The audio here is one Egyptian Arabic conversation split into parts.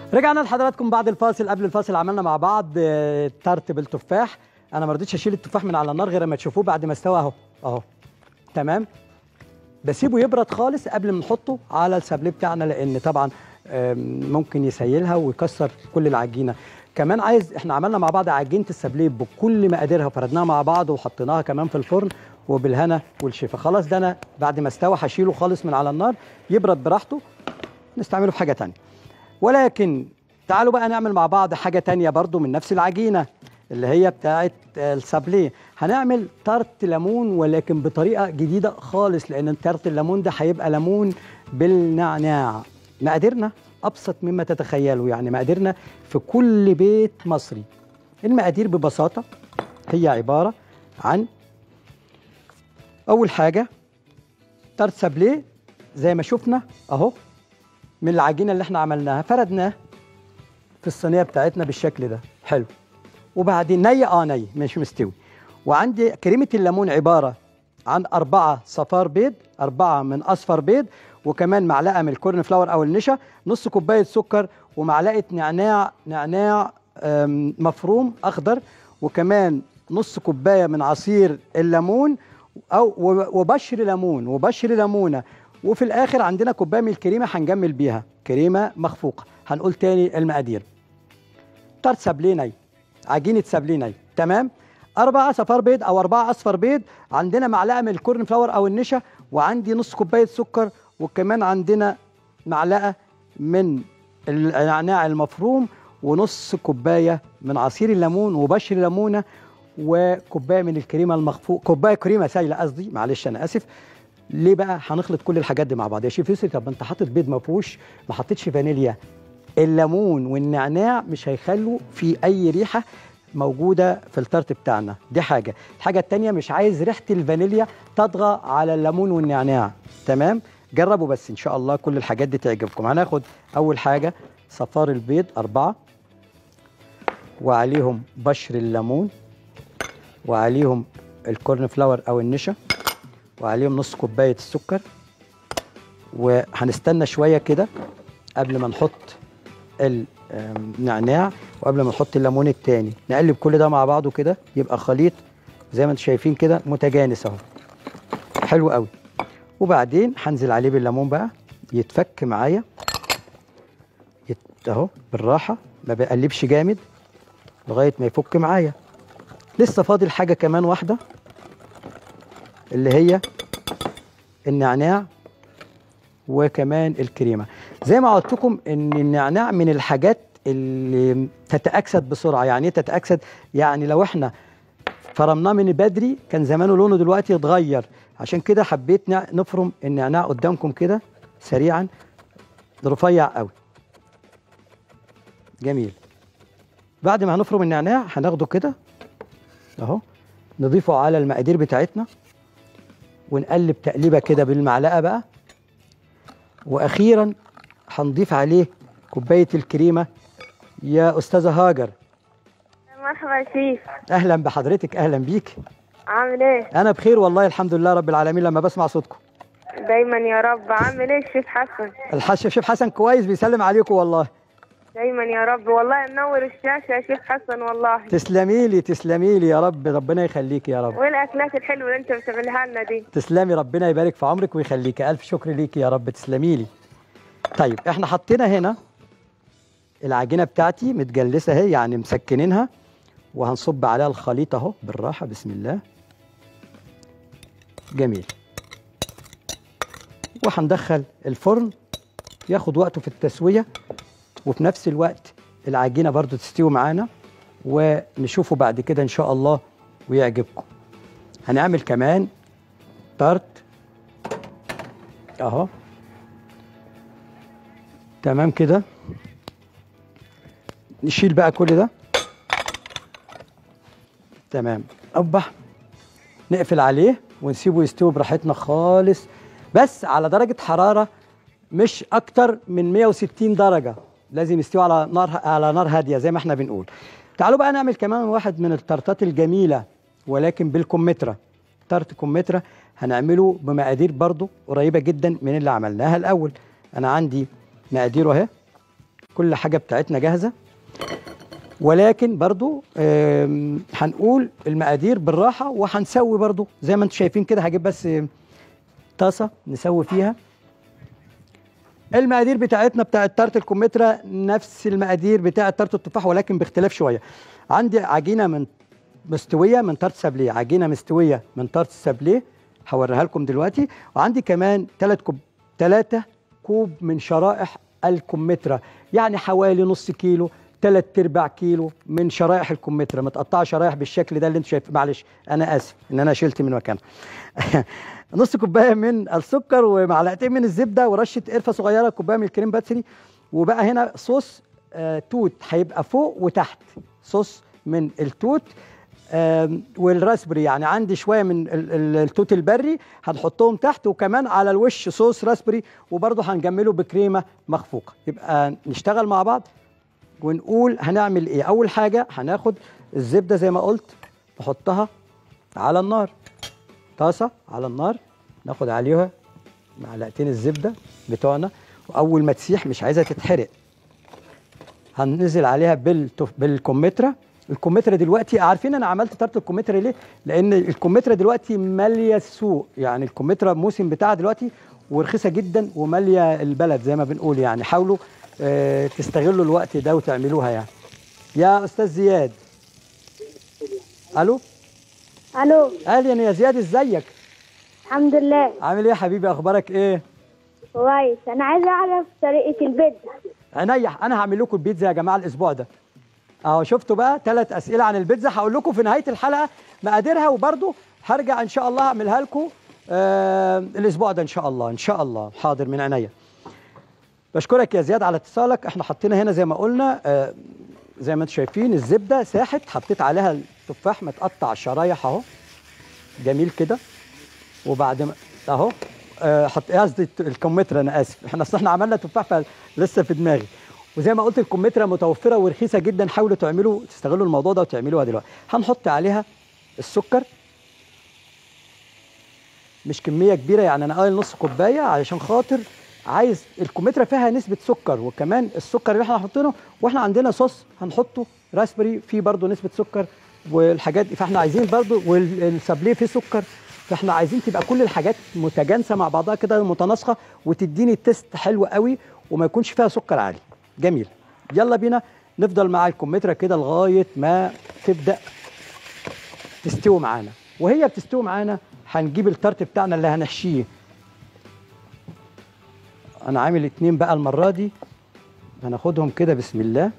رجعنا لحضراتكم بعد الفاصل قبل الفاصل عملنا مع بعض آه، تارت بالتفاح انا ما رضيتش اشيل التفاح من على النار غير ما تشوفوه بعد ما استوى اهو اهو تمام بسيبه يبرد خالص قبل ما نحطه على السابليه بتاعنا لان طبعا آم، ممكن يسيلها ويكسر كل العجينه كمان عايز احنا عملنا مع بعض عجينه السابليه بكل مقاديرها فردناها مع بعض وحطيناها كمان في الفرن وبالهنا والشفا خلاص ده انا بعد ما استوى هشيله خالص من على النار يبرد براحته نستعمله في حاجه تانية ولكن تعالوا بقى نعمل مع بعض حاجة تانية برضو من نفس العجينة اللي هي بتاعت السابليه هنعمل تارت ليمون ولكن بطريقة جديدة خالص لأن تارت الليمون ده هيبقى ليمون بالنعناع مقاديرنا أبسط مما تتخيلوا يعني مقاديرنا في كل بيت مصري المقادير ببساطة هي عبارة عن أول حاجة تارت سابليه زي ما شفنا أهو من العجينه اللي احنا عملناها فردناه في الصينيه بتاعتنا بالشكل ده حلو وبعدين ني اه ني مش مستوي وعندي كريمه الليمون عباره عن أربعة صفار بيض أربعة من أصفر بيض وكمان معلقة من الكورن فلاور أو النشا نص كوباية سكر ومعلقة نعناع نعناع آم، مفروم أخضر وكمان نص كوباية من عصير الليمون أو و- وبشر ليمون وبشر ليمونة وفي الآخر عندنا كوباية من الكريمة هنجمل بيها كريمة مخفوقة هنقول تاني المقادير تارت سابليني عجينه سابليني تمام أربعة صفار بيض أو أربعة أصفر بيض عندنا معلقة من الكورن فلاور أو النشا وعندي نص كوباية سكر وكمان عندنا معلقة من النعناع المفروم ونص كوباية من عصير الليمون وبشر الليمونة وكوباية من الكريمة المخفوق كوباية كريمة سايلة قصدي معلش أنا آسف ليه بقى هنخلط كل الحاجات دي مع بعض يا شيف يوسف طب ما انت حاطط بيض ما فيهوش ما حطيتش فانيليا الليمون والنعناع مش هيخلوا في اي ريحه موجوده في التارت بتاعنا دي حاجه الحاجه التانية مش عايز ريحه الفانيليا تطغى على الليمون والنعناع تمام جربوا بس ان شاء الله كل الحاجات دي تعجبكم هناخد اول حاجه صفار البيض أربعة وعليهم بشر الليمون وعليهم الكورن فلاور او النشا وعليهم نص كوبايه السكر وهنستنى شويه كده قبل ما نحط النعناع وقبل ما نحط الليمون التاني نقلب كل ده مع بعضه كده يبقى خليط زي ما انتم شايفين كده متجانس اهو حلو قوي وبعدين هنزل عليه بالليمون بقى يتفك معايا يت... اهو بالراحه ما بقلبش جامد لغايه ما يفك معايا لسه فاضل حاجه كمان واحده اللي هي النعناع وكمان الكريمه زي ما قلت لكم ان النعناع من الحاجات اللي تتاكسد بسرعه يعني ايه تتاكسد يعني لو احنا فرمناه من بدري كان زمانه لونه دلوقتي اتغير عشان كده حبيت نع- نفرم النعناع قدامكم كده سريعا رفيع قوي جميل بعد ما هنفرم النعناع هناخده كده اهو نضيفه على المقادير بتاعتنا ونقلب تقليبه كده بالمعلقه بقى واخيرا هنضيف عليه كوبايه الكريمه يا استاذه هاجر مرحبا يا شيف اهلا بحضرتك اهلا بيك عامل ايه انا بخير والله الحمد لله رب العالمين لما بسمع صوتكم دايما يا رب عامل ايه الشيف حسن الحاج شيف حسن كويس بيسلم عليكم والله دايما يا رب والله منور الشاشه يا شيف حسن والله تسلمي لي تسلمي لي يا رب ربنا يخليك يا رب والاكلات الحلوه اللي انت بتعملها لنا دي تسلمي ربنا يبارك في عمرك ويخليك الف شكر ليكي يا رب تسلمي لي طيب احنا حطينا هنا العجينه بتاعتي متجلسه اهي يعني مسكنينها وهنصب عليها الخليط اهو بالراحه بسم الله جميل وهندخل الفرن ياخد وقته في التسويه وفي نفس الوقت العجينه برضو تستوي معانا ونشوفه بعد كده ان شاء الله ويعجبكم هنعمل كمان تارت اهو تمام كده نشيل بقى كل ده تمام أبح نقفل عليه ونسيبه يستوي براحتنا خالص بس على درجة حرارة مش أكتر من 160 درجة لازم يستوي على نار على نار هادية زي ما احنا بنقول تعالوا بقى نعمل كمان واحد من التارتات الجميلة ولكن بالكمثرى تارت كمثرى هنعمله بمقادير برضو قريبة جدا من اللي عملناها الأول أنا عندي مقاديره أهي كل حاجه بتاعتنا جاهزه ولكن برضو آم، هنقول المقادير بالراحه وهنسوي برضو زي ما انتم شايفين كده هجيب بس طاسه نسوي فيها المقادير بتاعتنا بتاعت تارت الكمثرى نفس المقادير بتاعت تارت التفاح ولكن باختلاف شويه عندي عجينه من مستويه من تارت سابليه عجينه مستويه من تارت سابليه هوريها لكم دلوقتي وعندي كمان 3 كوب 3 كوب من شرائح الكمثرى يعني حوالي نص كيلو 3 ارباع كيلو من شرائح الكمثرى متقطعه شرايح بالشكل ده اللي انتم شايفين معلش انا اسف ان انا شلت من مكانها نص كوبايه من السكر ومعلقتين من الزبده ورشه قرفه صغيره كوبايه من الكريم باتري وبقى هنا صوص آه توت هيبقى فوق وتحت صوص من التوت آم، والراسبري يعني عندي شويه من ال- ال- التوت البري هنحطهم تحت وكمان على الوش صوص راسبري وبرضه هنجمله بكريمه مخفوقه يبقى نشتغل مع بعض ونقول هنعمل ايه اول حاجه هناخد الزبده زي ما قلت نحطها على النار طاسه على النار ناخد عليها معلقتين الزبده بتوعنا واول ما تسيح مش عايزها تتحرق هننزل عليها بالتف... بالكمثرى الكمثرى دلوقتي عارفين انا عملت طرت الكمثرى ليه لان الكمثرى دلوقتي ماليه السوق يعني الكمثرى الموسم بتاعها دلوقتي ورخيصه جدا وماليه البلد زي ما بنقول يعني حاولوا آه تستغلوا الوقت ده وتعملوها يعني يا استاذ زياد الو الو اهلا يا زياد ازيك الحمد لله عامل ايه يا حبيبي اخبارك ايه كويس انا عايزه اعرف طريقه البيتزا عينيا انا هعمل لكم البيتزا يا جماعه الاسبوع ده اهو شفتوا بقى ثلاث اسئله عن البيتزا هقول لكم في نهايه الحلقه مقاديرها وبرده هرجع ان شاء الله اعملها لكم آه الاسبوع ده ان شاء الله ان شاء الله حاضر من عينيا بشكرك يا زياد على اتصالك احنا حطينا هنا زي ما قلنا آه زي ما انتم شايفين الزبده ساحت حطيت عليها التفاح متقطع شرايح اهو جميل كده وبعد ما اهو آه، حط قصدي الت- الكمثرى انا اسف احنا اصل احنا عملنا تفاح فلسه في دماغي وزي ما قلت الكمثرى متوفره ورخيصه جدا حاولوا تعملوا تستغلوا الموضوع ده وتعملوها دلوقتي هنحط عليها السكر مش كميه كبيره يعني انا قايل نص كوبايه علشان خاطر عايز الكمثرى فيها نسبه سكر وكمان السكر اللي احنا حاطينه واحنا عندنا صوص هنحطه راسبري فيه برضه نسبه سكر والحاجات دي فاحنا عايزين برضه والسابليه فيه سكر فاحنا عايزين تبقى كل الحاجات متجانسه مع بعضها كده متناسقه وتديني تيست حلو قوي وما يكونش فيها سكر عالي جميل يلا بينا نفضل مع الكمثرى كده لغايه ما تبدا تستوي معانا وهي بتستوي معانا هنجيب التارت بتاعنا اللي هنحشيه انا عامل اتنين بقى المره دي هناخدهم كده بسم الله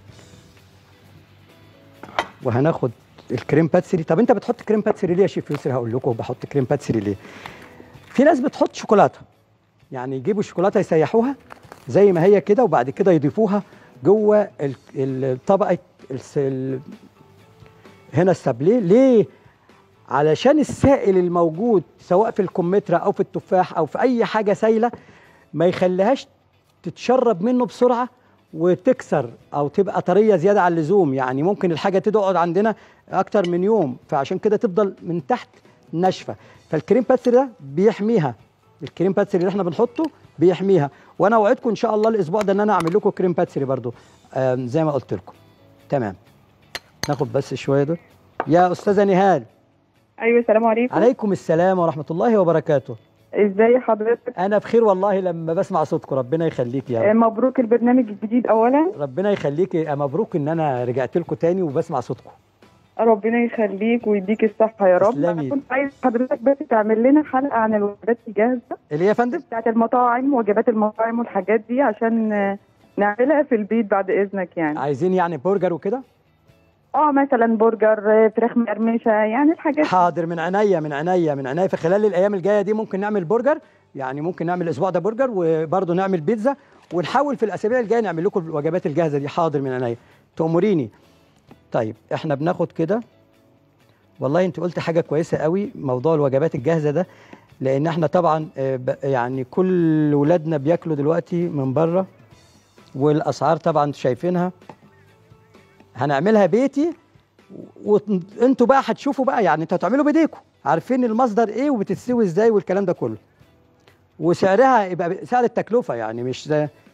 وهناخد الكريم باتسري طب انت بتحط كريم باتسري ليه يا شيف يسري هقول لكم بحط كريم باتسري ليه في ناس بتحط شوكولاته يعني يجيبوا الشوكولاته يسيحوها زي ما هي كده وبعد كده يضيفوها جوه ال- ال- طبقه الس- ال- هنا السابليه ليه علشان السائل الموجود سواء في الكمثرى او في التفاح او في اي حاجه سايله ما يخليهاش تتشرب منه بسرعه وتكسر او تبقى طريه زياده عن اللزوم يعني ممكن الحاجه تقعد عندنا اكتر من يوم فعشان كده تفضل من تحت ناشفه فالكريم باتسري ده بيحميها الكريم باتسري اللي احنا بنحطه بيحميها وانا اوعدكم ان شاء الله الاسبوع ده ان انا اعمل لكم كريم باتسري برضو آم، زي ما قلت لكم تمام ناخد بس شويه دول يا استاذه نهال ايوه السلام عليكم عليكم السلام ورحمه الله وبركاته ازاي حضرتك انا بخير والله لما بسمع صوتكم ربنا يخليك يا آه، رب مبروك البرنامج الجديد اولا ربنا يخليك يا مبروك ان انا رجعت لكم تاني وبسمع صوتكم ربنا يخليك ويديك الصحه يا رب تسلمي. أنا كنت عايز حضرتك بس تعمل لنا حلقه عن الوجبات الجاهزه اللي هي يا فندم بتاعت المطاعم وجبات المطاعم والحاجات دي عشان آه، نعملها في البيت بعد اذنك يعني عايزين يعني برجر وكده اه مثلا برجر آه، فراخ مقرمشه يعني الحاجات دي. حاضر من عينيا من عينيا من عينيا في خلال الايام الجايه دي ممكن نعمل برجر يعني ممكن نعمل الاسبوع ده برجر وبرضه نعمل بيتزا ونحاول في الاسابيع الجايه نعمل لكم الوجبات الجاهزه دي حاضر من عينيا تأمريني طيب احنا بناخد كده والله انت قلت حاجه كويسه قوي موضوع الوجبات الجاهزه ده لان احنا طبعا آه، ب- يعني كل ولادنا بياكلوا دلوقتي من بره والاسعار طبعا انتوا شايفينها هنعملها بيتي وانتوا بقى هتشوفوا بقى يعني انتوا هتعملوا بايديكم عارفين المصدر ايه وبتتسوي ازاي والكلام ده كله وسعرها يبقى ب- سعر التكلفه يعني مش زي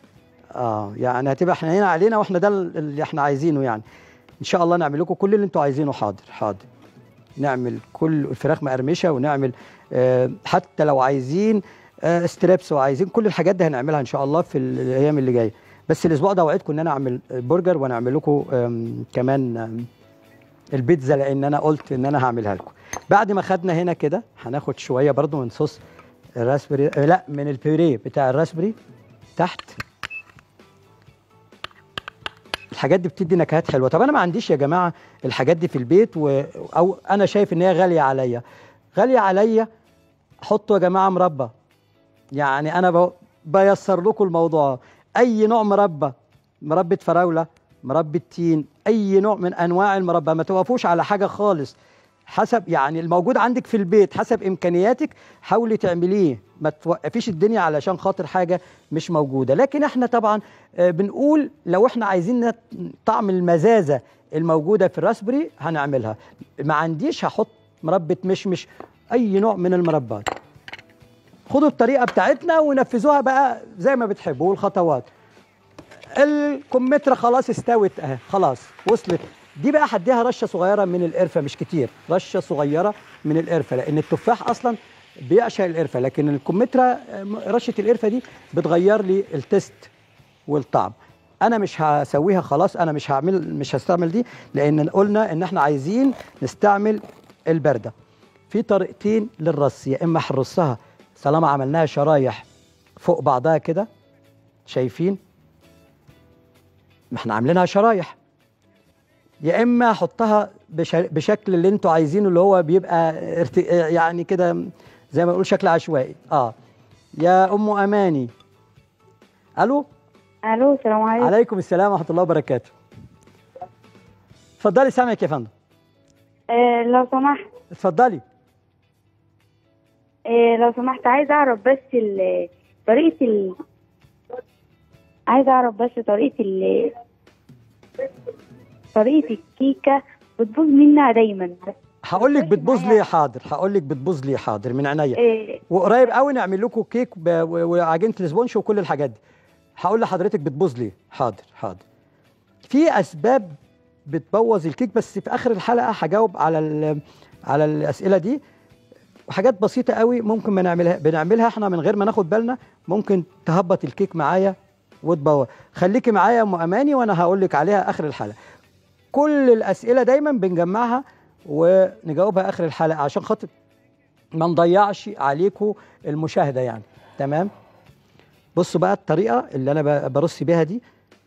اه يعني هتبقى احنا هنا علينا واحنا ده اللي احنا عايزينه يعني ان شاء الله نعمل لكم كل اللي انتوا عايزينه حاضر حاضر نعمل كل الفراخ مقرمشه ونعمل آه حتى لو عايزين آه ستريبس وعايزين كل الحاجات دي هنعملها ان شاء الله في الايام اللي جايه بس الاسبوع ده اوعدكم ان انا اعمل برجر ونعمل لكم آم، كمان آم، البيتزا لان انا قلت ان انا هعملها لكم بعد ما خدنا هنا كده هناخد شويه برضو من صوص الراسبري آه، لا من البيوريه بتاع الراسبري تحت الحاجات دي بتدي نكهات حلوه طب انا ما عنديش يا جماعه الحاجات دي في البيت و... او انا شايف ان هي غاليه عليا غاليه عليا حطوا يا جماعه مربى يعني انا ب... بيسر لكم الموضوع اي نوع مربى مربى فراوله مربى تين اي نوع من انواع المربى ما توقفوش على حاجه خالص حسب يعني الموجود عندك في البيت حسب امكانياتك حاولي تعمليه ما توقفيش الدنيا علشان خاطر حاجه مش موجوده لكن احنا طبعا آه، بنقول لو احنا عايزين نت- طعم المزازه الموجوده في الراسبري هنعملها ما عنديش هحط مربى مشمش اي نوع من المربات خدوا الطريقه بتاعتنا ونفذوها بقى زي ما بتحبوا والخطوات الكمثرى خلاص استوت اهي خلاص وصلت دي بقى هديها رشه صغيره من القرفه مش كتير رشه صغيره من القرفه لان التفاح اصلا بيعشق القرفه لكن الكمثرى آه، رشه القرفه دي بتغير لي التست والطعم انا مش هسويها خلاص انا مش هعمل مش هستعمل دي لان قلنا ان احنا عايزين نستعمل البرده في طريقتين للرص يا اما هنرصها طالما عملناها شرايح فوق بعضها كده شايفين ما احنا عاملينها شرايح يا اما احطها بش- بشكل اللي انتوا عايزينه اللي هو بيبقى ارت... يعني كده زي ما نقول شكل عشوائي اه يا ام اماني الو الو السلام عليكم عليكم السلام ورحمه الله وبركاته اتفضلي سامعك يا فندم آه لو سمحت اتفضلي آه لو سمحت عايز اعرف بس ال- طريقه ال عايز اعرف بس طريقه ال طريقه الكيكه بتبوظ منها دايما هقول لك بتبوظ ليه حاضر هقول لك بتبوظ ليه حاضر من عينيا آه وقريب قوي نعمل لكم كيك ب- و- وعجينه الاسبونش وكل الحاجات دي هقول لحضرتك بتبوظ ليه حاضر حاضر في اسباب بتبوظ الكيك بس في اخر الحلقه هجاوب على ال- على الاسئله دي وحاجات بسيطه قوي ممكن ما نعملها بنعملها احنا من غير ما ناخد بالنا ممكن تهبط الكيك معايا وتبوظ خليكي معايا يا ام اماني وانا هقول لك عليها اخر الحلقه كل الاسئله دايما بنجمعها ونجاوبها اخر الحلقه عشان خاطر ما نضيعش عليكم المشاهده يعني تمام بصوا بقى الطريقه اللي انا ب- برص بيها دي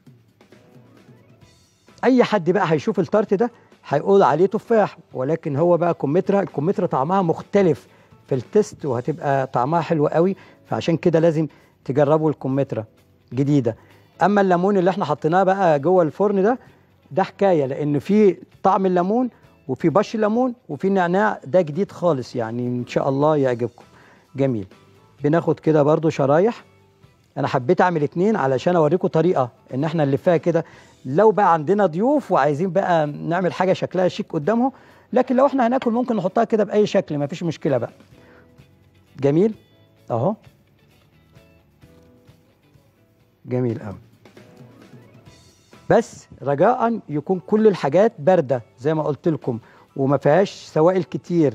اي حد بقى هيشوف التارت ده هيقول عليه تفاح ولكن هو بقى كمثرى الكمثرى طعمها مختلف في التست وهتبقى طعمها حلو قوي فعشان كده لازم تجربوا الكمثرى جديده اما الليمون اللي احنا حطيناه بقى جوه الفرن ده ده حكايه لان في طعم الليمون وفي بش الليمون وفي نعناع ده جديد خالص يعني ان شاء الله يعجبكم جميل بناخد كده برضو شرايح انا حبيت اعمل اتنين علشان اوريكم طريقه ان احنا نلفها كده لو بقى عندنا ضيوف وعايزين بقى نعمل حاجه شكلها شيك قدامهم لكن لو احنا هناكل ممكن نحطها كده باي شكل ما فيش مشكله بقى جميل اهو جميل قوي بس رجاء يكون كل الحاجات بارده زي ما قلت لكم وما فيهاش سوائل كتير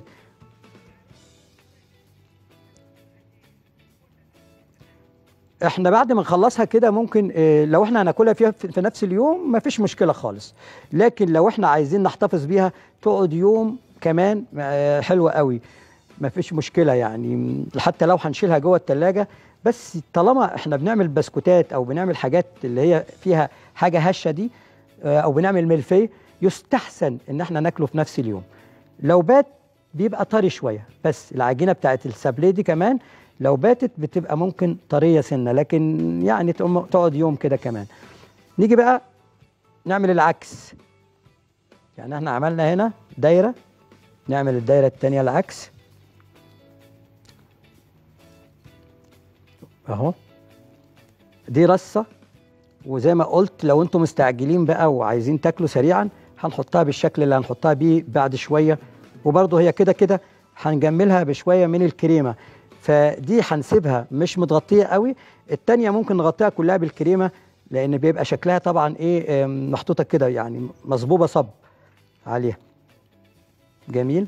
احنا بعد ما نخلصها كده ممكن اه لو احنا هناكلها فيها في في نفس اليوم ما فيش مشكله خالص لكن لو احنا عايزين نحتفظ بيها تقعد يوم كمان اه حلوه قوي ما فيش مشكله يعني حتى لو هنشيلها جوه التلاجة بس طالما احنا بنعمل بسكوتات او بنعمل حاجات اللي هي فيها حاجه هشه دي اه او بنعمل ملفيه يستحسن ان احنا ناكله في نفس اليوم لو بات بيبقى طري شويه بس العجينه بتاعت السابليه دي كمان لو باتت بتبقى ممكن طريه سنه لكن يعني تقوم- تقعد يوم كده كمان نيجي بقى نعمل العكس يعني احنا عملنا هنا دايره نعمل الدايره الثانيه العكس اهو دي رصه وزي ما قلت لو انتم مستعجلين بقى وعايزين تاكلوا سريعا هنحطها بالشكل اللي هنحطها بيه بعد شويه وبرضه هي كده كده هنجملها بشويه من الكريمه فدي هنسيبها مش متغطيه قوي التانية ممكن نغطيها كلها بالكريمه لان بيبقى شكلها طبعا ايه آم، محطوطه كده يعني مصبوبه صب عليها جميل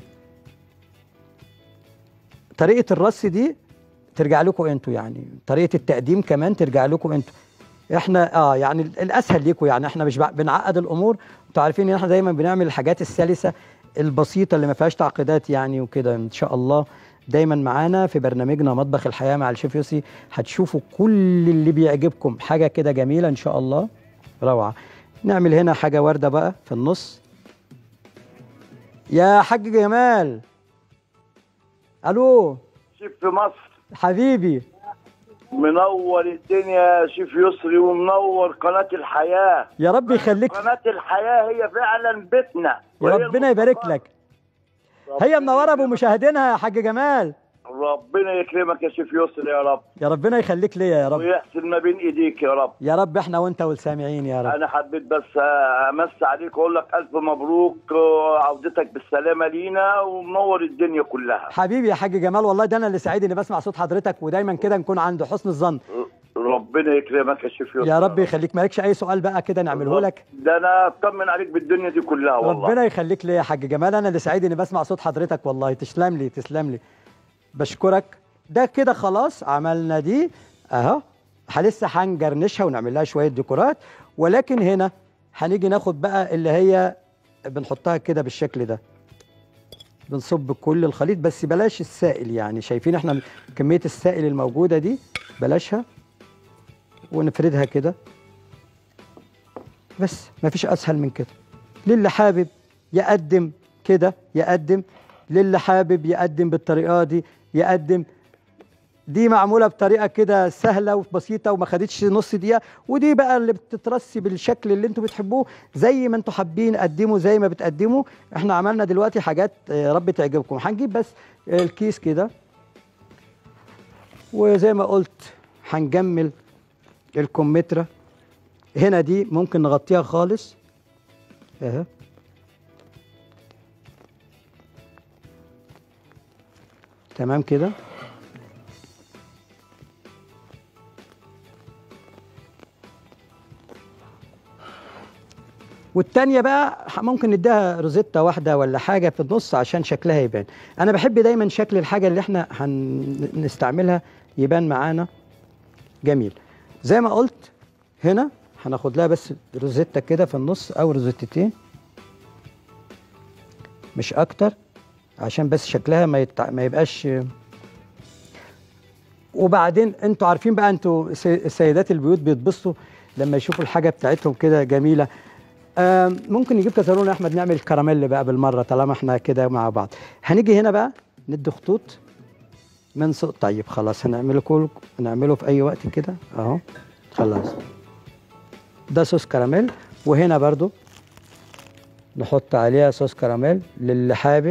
طريقه الرص دي ترجع لكم انتوا يعني طريقه التقديم كمان ترجع لكم انتوا احنا اه يعني الاسهل ليكم يعني احنا مش بع- بنعقد الامور انتوا عارفين ان احنا دايما بنعمل الحاجات السلسه البسيطه اللي ما فيهاش تعقيدات يعني وكده ان شاء الله دايما معانا في برنامجنا مطبخ الحياه مع الشيف يوسي هتشوفوا كل اللي بيعجبكم حاجه كده جميله ان شاء الله روعه نعمل هنا حاجه ورده بقى في النص يا حاج جمال الو شيف في مصر حبيبي منور الدنيا يا شيف يسري ومنور قناة الحياة يا رب يخليك قناة الحياة هي فعلا بيتنا يا وهي ربنا يبارك لك هي منوره بمشاهدينها يا حاج جمال ربنا يكرمك يا شيف يسري يا رب يا ربنا يخليك ليا يا رب ويحسن ما بين ايديك يا رب يا رب احنا وانت والسامعين يا رب انا حبيت بس امس عليك واقول لك الف مبروك عودتك بالسلامه لينا ومنور الدنيا كلها حبيبي يا حاج جمال والله ده انا اللي سعيد اني بسمع صوت حضرتك ودايما كده نكون عند حسن الظن ربنا يكرمك يا شيف يسري يا رب يخليك مالكش اي سؤال بقى كده نعمله لك ده انا اطمن عليك بالدنيا دي كلها والله ربنا يخليك ليا يا حاج جمال انا اللي سعيد اني بسمع صوت حضرتك والله تسلم لي تسلم لي بشكرك ده كده خلاص عملنا دي اهو ه- لسه هنجرنشها ونعمل لها شويه ديكورات ولكن هنا هنيجي ناخد بقى اللي هي بنحطها كده بالشكل ده بنصب كل الخليط بس بلاش السائل يعني شايفين احنا كميه السائل الموجوده دي بلاشها ونفردها كده بس مفيش اسهل من كده للي حابب يقدم كده يقدم للي حابب يقدم بالطريقه دي يقدم دي معموله بطريقه كده سهله وبسيطه وما خدتش نص دقيقه ودي بقى اللي بتترسي بالشكل اللي انتوا بتحبوه زي ما انتوا حابين قدموا زي ما بتقدموا احنا عملنا دلوقتي حاجات آه، يا رب تعجبكم هنجيب بس الكيس كده وزي ما قلت هنجمل الكمثرى هنا دي ممكن نغطيها خالص اهي تمام كده والتانية بقى ممكن نديها روزيتا واحدة ولا حاجة في النص عشان شكلها يبان أنا بحب دايما شكل الحاجة اللي احنا هنستعملها يبان معانا جميل زي ما قلت هنا هناخد لها بس روزيتا كده في النص أو روزيتتين مش أكتر عشان بس شكلها ما, يتع... ما يبقاش وبعدين انتوا عارفين بقى انتوا سي- سيدات البيوت بيتبسطوا لما يشوفوا الحاجه بتاعتهم كده جميله آم، ممكن نجيب كازرونه يا احمد نعمل كراميل بقى بالمره طالما احنا كده مع بعض هنيجي هنا بقى ندي خطوط من سوق طيب خلاص هنعمله كل نعمله في اي وقت كده اهو خلاص ده صوص كراميل وهنا برضو نحط عليها صوص كراميل للي حابب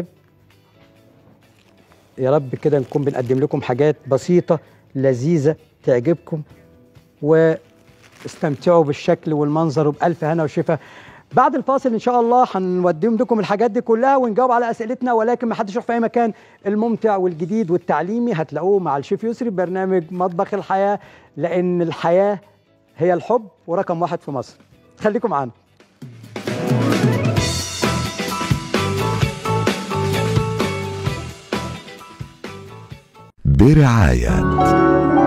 يا رب كده نكون بنقدم لكم حاجات بسيطة لذيذة تعجبكم واستمتعوا بالشكل والمنظر وبألف هنا وشفا بعد الفاصل ان شاء الله هنوديهم لكم الحاجات دي كلها ونجاوب على اسئلتنا ولكن ما حدش يروح في اي مكان الممتع والجديد والتعليمي هتلاقوه مع الشيف يسري برنامج مطبخ الحياه لان الحياه هي الحب ورقم واحد في مصر خليكم معانا برعاية